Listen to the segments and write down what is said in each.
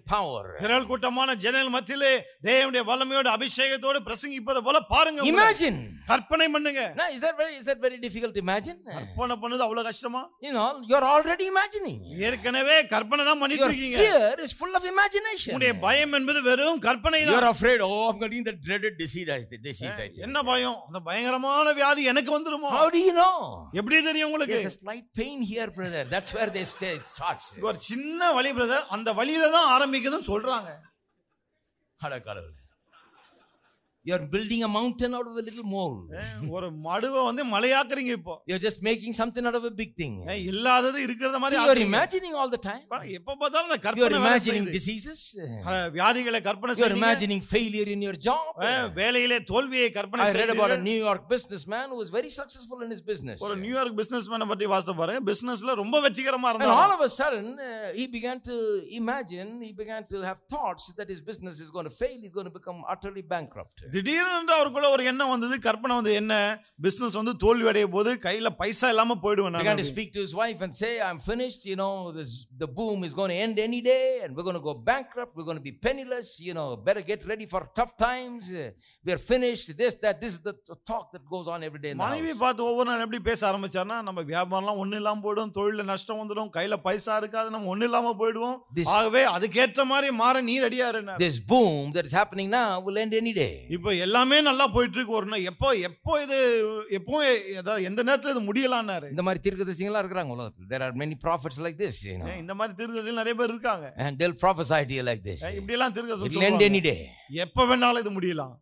power. திரள் கூட்டமான ஜனங்கள் மத்தியிலே தேவனுடைய வல்லமையோடு அபிஷேகத்தோடு பிரசங்கிப்பது போல பாருங்க உங்களை. Imagine. கற்பனை பண்ணுங்க Now, is that very is that very difficult to imagine? கற்பனை பண்ணது அவ்வளவு கஷ்டமா You know, you're already imagining. ஏற்கனவே கற்பனை தான் பண்ணிட்டு Your இருக்கீங்க fear is full of imagination. உங்களுடைய பயம் என்பது வெறும் கற்பனை You're தான் afraid, oh, I'm getting the dreaded disease. I- Disease, I think. என்ன பயம் அந்த பயங்கரமான வியாதி எனக்கு வந்துருமோ How do you know? எப்படி தெரியும் உங்களுக்கு There's a slight pain here, brother. That's where they stay, it starts. ஒரு சின்ன வழி பிரதர் அந்த வழியில தான் ஆரம்பிக்குதுன்னு சொல்றாங்க அட கடவுளே. You're building a mountain out of a little mole. ஒரு மடுவை வந்து மலையாக்குறீங்க இப்போ You're just making something out of a big thing. ஏன் இல்லாதது இருக்கிறத மாதிரி See, you're ஆக்குறீங்க. imagining all the time. பாருங்க, எப்ப பார்த்தாலும் அந்த You're கற்பனை வேலை imagining செய்யுது. diseases. அஹ், வியாதிகளை கற்பனை You're செய்றீங்க imagining failure in your job. அஹ், வேலையிலே தோல்வியை கற்பனை I read about a செய்றீங்க New York businessman who was very successful in his business. ஒரு நியூயார்க் பிசினஸ் மேனை பத்தி வாசித்து பாருங்க பிசினஸ்ல ரொம்ப வெற்றிகரமா And இருந்தாங்க all of a sudden, uh, he began to imagine, he began to have thoughts that his business is going to fail, he's going to become utterly bankrupt. திடீர்னு அவருக்குள்ள ஒரு எண்ணம் வந்தது கற்பனை வந்து என்ன பிசினஸ் வந்து தோல்வி அடைய போது கையில பைசா இல்லாம போயிடுவேன் நான் began to அப்படின்னு. speak to his wife and say, I'm finished, you know, this, the boom is going to end any day and we're going to go bankrupt, we're going to be penniless, you know, better get ready for tough times. Uh, we're finished, this, that, this is the t- talk that goes on every day in the மனைவி house. பார்த்து ஒவ்வொரு நாள் எப்படி பேச ஆரம்பிச்சாருன்னா நம்ம வியாபாரம்லாம் ஒண்ணு இல்லாம போயிடும் தொழில நஷ்டம் வந்துடும் கையில பைசா இருக்காது நம்ம ஒண்ணு இல்லாம போயிடுவோம் This- ஆகவே அதுக்கேற்ற மாதிரி மாற நீ ரெடியா இருந்த This boom that is happening now will end any day. இப்போ எல்லாமே நல்லா போயிட்டு இருக்கு ஒரு நாள் எப்போ எப்போ இது எப்போ ஏதாவது எந்த நேரத்துல இது முடியலான்னாரு இந்த மாதிரி தீர்க்கதரிசிங்களா இருக்கிறாங்க உலகத்தில் there are many prophets like this you know ஏன் இந்த மாதிரி திருக்கத்தில் நிறைய பேர் இருக்காங்க and they'll prophesy to you like this ஏன் இப்படி எல்லாம் it'll end திருக்க any day எப்ப வேணாலும் இது முடியலாம்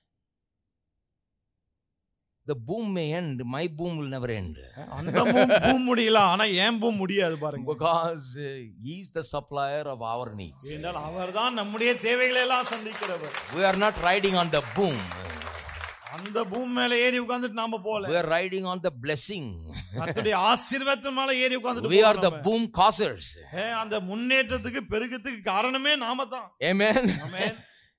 the boom may end my boom will never end அந்த பூம் பூம் முடியலாம் ஆனா ஏன் பூம் முடியாது பாருங்க because uh, he's the supplier of our needs என்றால் அவர்தான் நம்முடைய தேவைகளை எல்லாம் சந்திக்கிறவர் we are not riding on the boom அந்த பூம் மேல ஏறி உட்கார்ந்துட்டு நாம போல we are riding on the blessing கர்த்தருடைய ஆசீர்வாதத்தின் மேல ஏறி உட்கார்ந்துட்டு we போறோம் are the நாம. boom causers ஏன் அந்த முன்னேற்றத்துக்கு பெருக்கத்துக்கு காரணமே நாம தான் amen amen.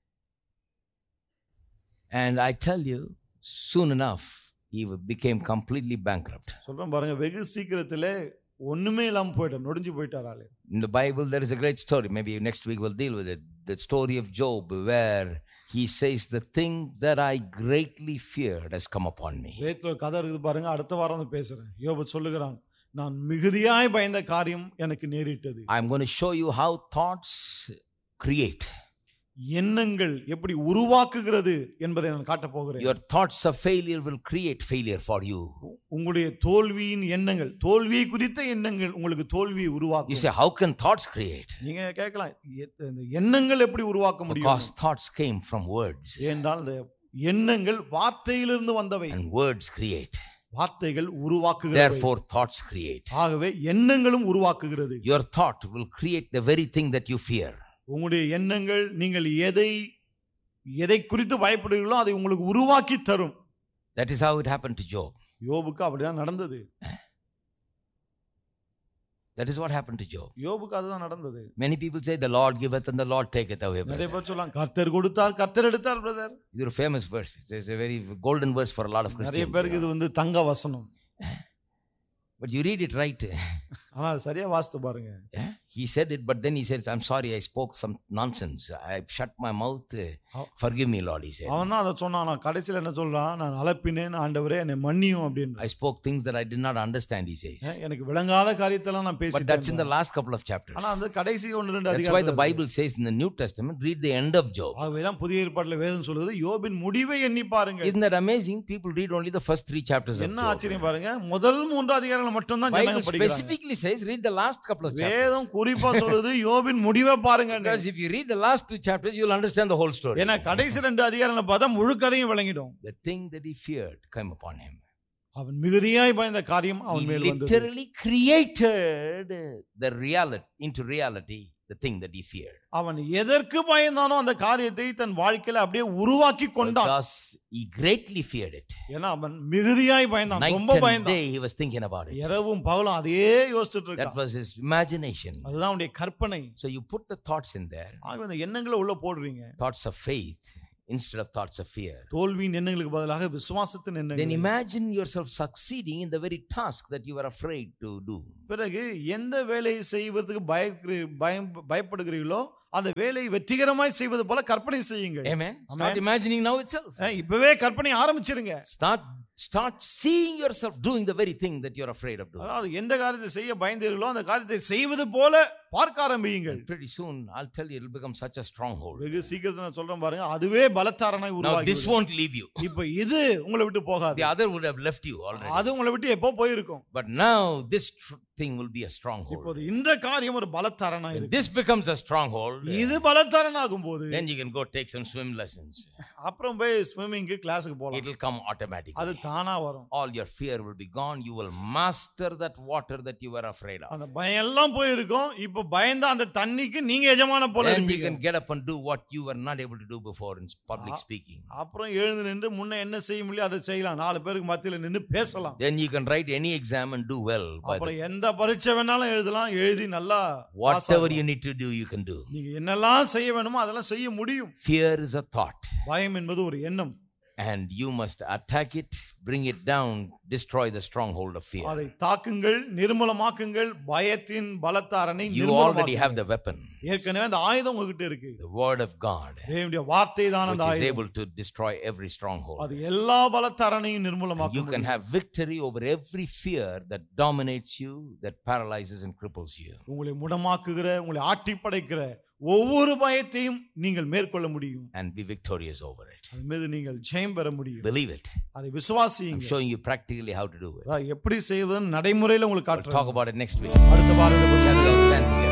and i tell you soon enough he became completely bankrupt சொல்றேன் பாருங்க வெகு சீக்கிரத்திலே ஒண்ணுமே இல்லாம போயிட்டார் நொடிஞ்சு போயிட்டார் ஆளு In the Bible, there is a great story. Maybe next week we'll deal with it. The story of Job, where he says, The thing that I greatly feared has come upon me. வேத்துல ஒரு கதை இருக்குது பாருங்க அடுத்த வாரம் வந்து பேசுறேன் யோபு சொல்லுகிறான் நான் மிகுதியாய் பயந்த காரியம் எனக்கு நேரிட்டது I'm going to show you how thoughts create. எண்ணங்கள் எப்படி உருவாக்குகிறது என்பதை நான் காட்ட போகிறேன் Your thoughts of failure will create failure for you. உங்களுடைய தோல்வியின் எண்ணங்கள் தோல்வி குறித்த எண்ணங்கள் உங்களுக்கு தோல்வியை You உருவாக்கும் say, How can thoughts create? நீங்க கேட்கலாம் எ- இந்த எண்ணங்கள் எப்படி உருவாக்க முடியும் Because thoughts came from words, ஏனென்றால் இந்த எண்ணங்கள் வார்த்தையிலிருந்து வந்தவை and words create. வார்த்தைகள் உருவாக்குகிறது Therefore, thoughts create. ஆகவே எண்ணங்களும் உருவாக்குகிறது Your thought will create the very thing that you fear. உங்களுடைய எண்ணங்கள் நீங்கள் எதை எதை குறித்து பயப்படுகிறீர்களோ அதை உங்களுக்கு உருவாக்கி தரும் That is how it happened to Job. யோபுக்கு அப்படிதான் நடந்தது That is what happened to Job. யோபுக்கு அதுதான் நடந்தது Many people say, The Lord giveth and the Lord taketh away. நிறைய brother." பேர் சொல்லலாம் கர்த்தர் கொடுத்தார் கர்த்தர் எடுத்தார் பிரதர் இது ஒரு famous verse. It's it's a very golden verse for a lot of நிறைய Christians. பேருக்கு இது வந்து தங்க வசனம் But you read it right. ஆனா அது சரியா வாசித்து பாருங்க Yeah. He said it, but then he said, I'm sorry, I spoke some nonsense. I shut my mouth. Forgive me, Lord, he said. அவன் தான் அதை சொன்னான் நான் கடைசியில் என்ன சொல்றான் நான் அலப்பினேன் ஆண்டவரே என்னை மன்னியும் அப்படின்னு I spoke things that I did not understand, he says. எனக்கு விளங்காத காரியத்தெல்லாம் நான் But that's in பேசிட்டேன் the last couple of chapters. ஆனா அந்த கடைசி ஒன்று ரெண்டு That's why the அதிகாரம் Bible says in the New Testament, read the end of Job. ஆகவேதான் புதிய ஏற்பாட்டில் வேதம் சொல்லுது யோபின் முடிவை எண்ணி பாருங்க Isn't that amazing? People read only the first three chapters of என்ன Job. ஆச்சரியம் பாருங்க முதல் மூன்று அதிகாரங்கள் மட்டும்தான் Bible ஜனங்க படிக்கிறாங்க specifically says, read the last couple of chapters. வேதம் குறிப்பா சொல்லுது யோபின் முடிவை பாருங்க Because if you read the last two chapters, you'll understand the whole story. ஏன்னா கடைசி ரெண்டு அதிகாரங்களை பார்த்தா முழு கதையும் விளங்கிடும் The thing that he feared came upon him. அவன் மிகுதியாய் பயந்த காரியம் He அவன் மேல் வந்தது literally created the reality into reality the thing that he feared. அவன் எதற்கு பயந்தானோ அந்த காரியத்தை தன் வாழ்க்கையில அப்படியே உருவாக்கி கொண்டான் Because he greatly feared it. ஏன்னா அவன் மிகுதியாய் பயந்தான் Night ரொம்ப and பயந்தான் day he was thinking about it. இரவும் பகலும் அதையே யோசிச்சுட்டு That இருக்கான் was his imagination. அதுதான் அவனுடைய கற்பனை So you put the thoughts in there, ஆகவே அந்த எண்ணங்களை உள்ள போடுறீங்க thoughts of faith instead of thoughts of fear. தோல்வியின் எண்ணங்களுக்கு பதிலாக விசுவாசத்தின் Then எண்ணங்கள் imagine yourself succeeding in the very task that you were afraid to do. பிறகு எந்த வேலையை செய்வதற்கு பயக்கிறீ- பயம் பயப்படுகிறீர்களோ அந்த வேலையை வெற்றிகரமாய் செய்வது போல கற்பனை செய்யுங்கள் Amen. Start imagining now itself. அஹ் இப்பவே கற்பனை ஆரம்பிச்சிருங்க Start start seeing yourself doing the very thing that you're afraid of doing. அதாவது எந்த காரியத்தை செய்ய பயந்தீர்களோ அந்த காரியத்தை செய்வது போல பார்க்க ஆரம்பியுங்கள் Pretty soon, I'll tell you, it'll become such a stronghold. வெகு சீக்கிரத்தில் நான் சொல்றேன் பாருங்க அதுவே பலத்தாரனாய் Now, உருவாகி this won't leave you. இப்ப இது உங்களை விட்டு போகாது The other would have left you already. அது உங்களை விட்டு எப்போ போயிருக்கும் But now, this tr- thing will be a stronghold. இப்போது இந்த காரியம் ஒரு பலத்தாரனா When இருக்கு this becomes a stronghold, இது பலத்தாரனாகும் போது then you can go take some swim lessons. அப்புறம் போய் ஸ்விம்மிங்க்கு கிளாஸுக்கு போலாம் It'll come automatically. அது தானா வரும் All your fear will be gone. You will master that water that you were afraid of. அந்த பயம் எல்லாம் போயிருக்கும் இப்ப பயந்த அந்த தண்ணிக்கு நீங்க எஜமான போல Then you இருப்பீங்க can get up and do what you were not able to do before in public speaking. அப்புறம் எழுந்து நின்று முன்ன என்ன செய்ய முடியும் அதை செய்யலாம் நாலு பேருக்கு மத்தியில நின்று பேசலாம் Then you can write any exam and do well. By the, அப்புறம் எந்த பரீட்சை வேணாலும் எழுதலாம் எழுதி நல்லா pass whatever ஆகலாம். you need to do, you can do. நீங்க என்னெல்லாம் செய்ய வேணுமோ அதெல்லாம் செய்ய முடியும் Fear is a thought, பயம் என்பது ஒரு எண்ணம் and you must attack it, bring it down, destroy the stronghold of fear. அதை தாக்குங்கள் நிர்மூலமாக்குங்கள் பயத்தின் பலத்தாரனை You already நிர்மூலமாக்குங்கள். have the weapon, ஏற்கனவே அந்த ஆயுதம் உங்ககிட்ட இருக்கு the word of God, தேவனுடைய வார்த்தை தான் which அந்த is ஆயுதம் able to destroy every stronghold. அது எல்லா பலத்தாரனையும் You நிர்மூலமாக்கும் can have victory over every fear that dominates you, that paralyzes and cripples you. உங்களை முடமாக்குகிற உங்களை ஆட்டி படைக்கிற ஒவ்வொரு பயத்தையும் நீங்கள் மேற்கொள்ள முடியும் and be victorious over it. அது மீது நீங்கள் ஜெயம் பெற முடியும் Believe it. அதை I'm விசுவாசியுங்க showing you practically how to do it. அதான் எப்படி செய்வதுன்னு நடைமுறையில உங்களுக்கு We'll காட்டுறேன் talk about it next week. அடுத்த வாரம் இதை பற்றி Shall we all stand together?